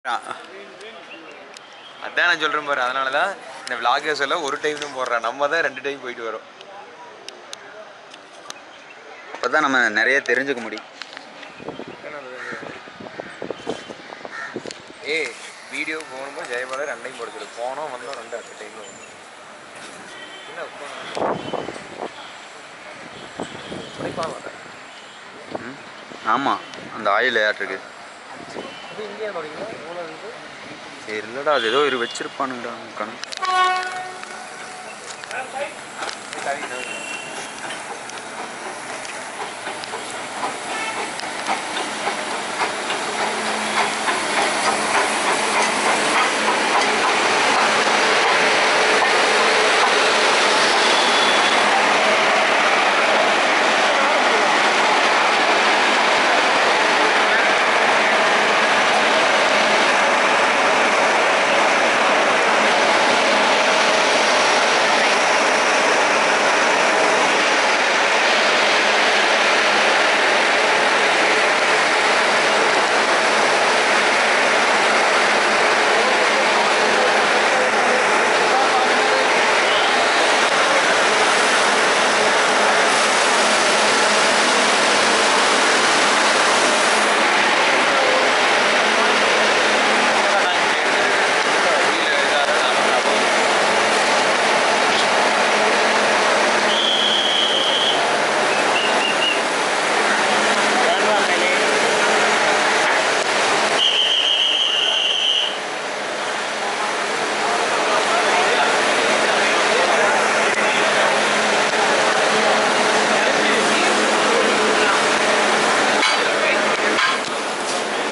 அதான் நான் சொல்கிறேன் பாரு அதனால தான் இந்த விளாகர்ஸ் எல்லாம் ஒரு டைம் தான் போடுறேன் நம்ம தான் ரெண்டு டைம் போயிட்டு வரோம் அப்போ தான் நம்ம நிறைய தெரிஞ்சுக்க முடியும் ஏய் வீடியோ போகணுமோ ஜெயபால ரெண்டையும் போட சொல்லு போனோம் வந்தோம் ரெண்டு அட் டைம் என்ன உடைப்பாங்க ம் ஆமாம் அந்த ஆயில் ஏற்றிருக்கு இது இந்தியா தொடங்கினா மூலம் இருந்து சரி இல்லைடா அது ஏதோ ஒரு வச்சிருப்பானுங்கடா கணக்கு